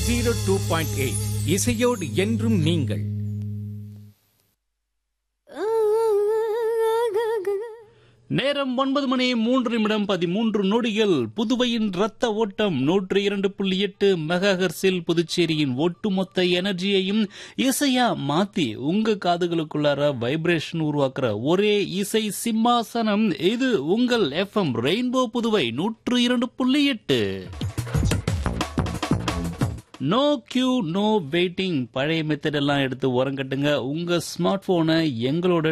zero two point eight இசையோடு என்றும் நீங்கள் நேரம் ஒன்பது மணி மூன்று நிமிடம் பதிமூன்று நொடிகள் புதுவையின் ரத்த ஓட்டம் நூற்று இரண்டு புள்ளி எட்டு மெகாஹர்ஸில் புதுச்சேரியின் ஒட்டுமொத்த எனர்ஜியையும் இசையா மாத்தி உங்க காதுகளுக்குள்ளார வைப்ரேஷன் உருவாக்குற ஒரே இசை சிம்மாசனம் இது உங்கள் எஃப்எம் ரெயின்போ புதுவை நூற்று இரண்டு புள்ளி எட்டு நோ கியூ நோ வெயிட்டிங் பழைய மெத்தட் எல்லாம் எடுத்து உரங்கட்டுங்க உங்க ஸ்மார்ட் போனை எங்களோட